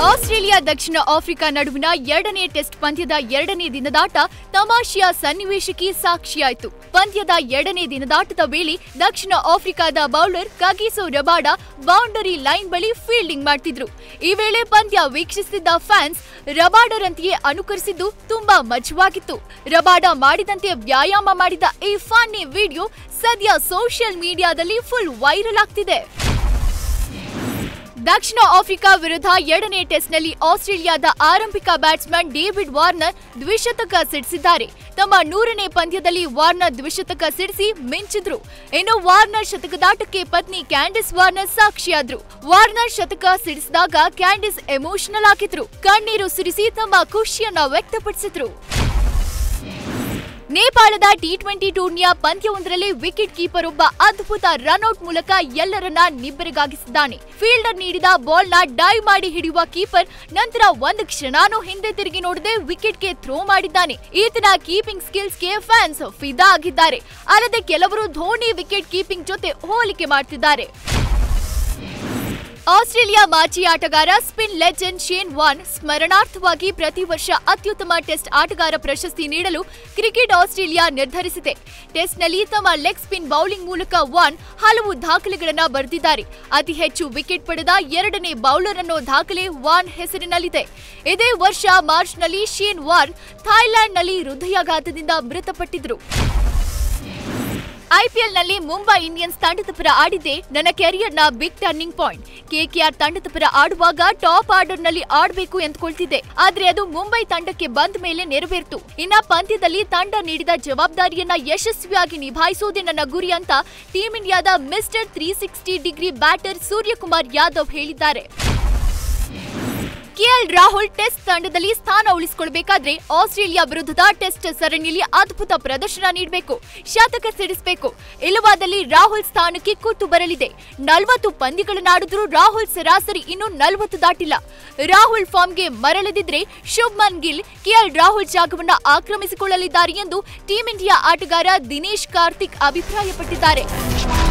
Australia ದಕ್ಷಿಣ Africa ನಡುವಿನ ಎರಡನೇ ಟೆಸ್ಟ್ ಪಂದ್ಯದ ಎರಡನೇ ದಿನದಾಟ ತಮಾಷೆಯ ಸನ್ನಿವೇಶಕ್ಕೆ ಸಾಕ್ಷಿಯಾಯಿತು ಪಂದ್ಯದ ಎರಡನೇ ದಿನದಾಟದ ವೇಳೆ ದಕ್ಷಿಣ ಆಫ್ರಿಕಾದ bowler Kagiso Rabada boundary line ಬಳಿ ಫೀಲ್ಡಿಂಗ್ ಮಾಡ್ತಿದ್ರು ಈ ವೇಳೆ ಪಂದ್ಯ ವೀಕ್ಷಿಸುತ್ತಿದ್ದ ಫ್ಯಾನ್ಸ್ ರಬಾಡರಂತೆಯೇ ಅನುಕರಿಸಿದ್ದು ತುಂಬಾ ಮಜವಾಗಿತ್ತು ರಬಾಡ ಮಾಡಿದಂತೆ ವ್ಯಾಯಾಮ ಮಾಡಿದ ಈ ಫನ್ನಿ ವಿಡಿಯೋ ಸದ್ಯ ಸೋಷಿಯಲ್ ಮೀಡಿಯಾದಲ್ಲಿ ಫುಲ್ ವೈರಲ್ ಆಗ್ತಿದೆ ದಕ್ಷಿಣ ಆಫ್ರಿಕಾ ವಿರುದ್ಧ ಎರಡನೇ ಟೆಸ್ಟ್ನಲ್ಲಿ ಆಸ್ಟ್ರೇಲಿಯಾದ ಆರಂಭಿಕ ಬ್ಯಾಟ್ಸ್ಮನ್ ಡೇವಿಡ್ ವಾರ್ನರ್ ದ್ವಿಶತಕ ಸಿಡಿಸಿದ್ದಾರೆ ತಮ್ಮ ನೂರನೇ ಪಂದ್ಯದಲ್ಲಿ ವಾರ್ನರ್ ದ್ವಿಶತಕ ಸಿಡಿಸಿ ಮಿಂಚಿದ್ರು ಇನ್ನು ವಾರ್ನರ್ ಶತಕದಾಟಕ್ಕೆ ಪತ್ನಿ ಕ್ಯಾಂಡಿಸ್ ವಾರ್ನರ್ ಸಾಕ್ಷಿಯಾದ್ರು ವಾರ್ನರ್ ಶತಕ ಸಿಡಿಸಿದಾಗ ಕ್ಯಾಂಡಿಸ್ ಎಮೋಷನಲ್ ಆಗಿದ್ರು ಕಣ್ಣೀರು ಸುರಿಸಿ ತಮ್ಮ ಖುಷಿಯನ್ನ ವ್ಯಕ್ತಪಡಿಸಿದ್ರು ನೇಪಾಳದ ಟಿ ಟ್ವೆಂಟಿ ಟೂರ್ನಿಯ ಪಂದ್ಯವೊಂದರಲ್ಲಿ ವಿಕೆಟ್ ಕೀಪರ್ ಒಬ್ಬ ಅದ್ಭುತ ರನ್ಔಟ್ ಮೂಲಕ ಎಲ್ಲರನ್ನ ನಿಬ್ಬೆರಗಾಗಿಸಿದ್ದಾನೆ ಫೀಲ್ಡರ್ ನೀಡಿದ ಬಾಲ್ನ ಡೈವ್ ಮಾಡಿ ಹಿಡಿಯುವ ಕೀಪರ್ ನಂತರ ಒಂದು ಕ್ಷಣನೂ ಹಿಂದೆ ತಿರುಗಿ ನೋಡದೆ ವಿಕೆಟ್ಗೆ ಥ್ರೋ ಮಾಡಿದ್ದಾನೆ ಈತನ ಕೀಪಿಂಗ್ ಸ್ಕಿಲ್ಸ್ಗೆ ಫ್ಯಾನ್ಸ್ ಫಿದಾ ಆಗಿದ್ದಾರೆ ಅಲ್ಲದೆ ಕೆಲವರು ಧೋನಿ ವಿಕೆಟ್ ಕೀಪಿಂಗ್ ಜೊತೆ ಹೋಲಿಕೆ ಮಾಡ್ತಿದ್ದಾರೆ ಆಸ್ಟ್ರೇಲಿಯಾ ಮಾಜಿ ಆಟಗಾರ ಸ್ಪಿನ್ ಲೆಜೆಂಡ್ ಶೇನ್ ವಾನ್ ಸ್ಮರಣಾರ್ಥವಾಗಿ ಪ್ರತಿ ವರ್ಷ ಅತ್ಯುತ್ತಮ ಟೆಸ್ಟ್ ಆಟಗಾರ ಪ್ರಶಸ್ತಿ ನೀಡಲು ಕ್ರಿಕೆಟ್ ಆಸ್ಟ್ರೇಲಿಯಾ ನಿರ್ಧರಿಸಿದೆ ಟೆಸ್ಟ್ನಲ್ಲಿ ತಮ್ಮ ಲೆಗ್ ಸ್ಪಿನ್ ಬೌಲಿಂಗ್ ಮೂಲಕ ವಾನ್ ಹಲವು ದಾಖಲೆಗಳನ್ನ ಬರೆದಿದ್ದಾರೆ ಅತಿ ಹೆಚ್ಚು ವಿಕೆಟ್ ಪಡೆದ ಎರಡನೇ ಬೌಲರ್ ಅನ್ನೋ ದಾಖಲೆ ವಾನ್ ಹೆಸರಿನಲ್ಲಿದೆ ಇದೇ ವರ್ಷ ಮಾರ್ಚ್ನಲ್ಲಿ ಶೇನ್ ವಾನ್ ಥಾಯ್ಲೆಂಡ್ನಲ್ಲಿ ಹೃದಯಾಘಾತದಿಂದ ಮೃತಪಟ್ಟಿದ್ರು ಐಪಿಎಲ್ನಲ್ಲಿ ಮುಂಬೈ ಇಂಡಿಯನ್ಸ್ ತಂಡದ ಪರ ಆಡಿದ್ದೆ ನನ್ನ ಕೆರಿಯರ್ನ ಬಿಗ್ ಟರ್ನಿಂಗ್ ಪಾಯಿಂಟ್ ಕೆಕೆಆರ್ ತಂಡದ ಪರ ಆಡುವಾಗ ಟಾಪ್ ಆರ್ಡರ್ನಲ್ಲಿ ಆಡಬೇಕು ಎಂದ್ಕೊಳ್ತಿದ್ದೆ ಆದ್ರೆ ಅದು ಮುಂಬೈ ತಂಡಕ್ಕೆ ಬಂದ ಮೇಲೆ ನೆರವೇರ್ತು ಇನ್ನ ಪಂದ್ಯದಲ್ಲಿ ತಂಡ ನೀಡಿದ ಜವಾಬ್ದಾರಿಯನ್ನ ಯಶಸ್ವಿಯಾಗಿ ನಿಭಾಯಿಸುವುದೇ ನನ್ನ ಗುರಿ ಅಂತ ಟೀಂ ಇಂಡಿಯಾದ mister three sixty degree batter Suryakumar Yadav ಹೇಳಿದ್ದಾರೆ ಕೆಎಲ್ ರಾಹುಲ್ ಟೆಸ್ಟ್ ತಂಡದಲ್ಲಿ ಸ್ಥಾನ ಉಳಿಸಿಕೊಳ್ಬೇಕಾದ್ರೆ ಆಸ್ಟ್ರೇಲಿಯಾ ವಿರುದ್ಧದ ಟೆಸ್ಟ್ ಸರಣಿಯಲ್ಲಿ ಅದ್ಭುತ ಪ್ರದರ್ಶನ ನೀಡಬೇಕು ಶತಕ ಸಿಡಿಸಬೇಕು ಇಲ್ಲವಾದಲ್ಲಿ ರಾಹುಲ್ ಸ್ಥಾನಕ್ಕೆ ಕುತ್ತು ಬರಲಿದೆ ನಲವತ್ತು ಪಂದ್ಯಗಳನ್ನಾಡಿದ್ರೂ ರಾಹುಲ್ ಸರಾಸರಿ ಇನ್ನೂ ನಲವತ್ತು ದಾಟಿಲ್ಲ ರಾಹುಲ್ ಫಾರ್ಮ್ಗೆ ಮರಳದಿದ್ರೆ ಶುಭ್ಮನ್ ಗಿಲ್ ಕೆಎಲ್ ರಾಹುಲ್ ಜಾಗವನ್ನ ಆಕ್ರಮಿಸಿಕೊಳ್ಳಲಿದ್ದಾರೆ ಎಂದು ಟೀಂ ಇಂಡಿಯಾ ಆಟಗಾರ ದಿನೇಶ್ ಕಾರ್ತಿಕ್ ಅಭಿಪ್ರಾಯಪಟ್ಟಿದ್ದಾರೆ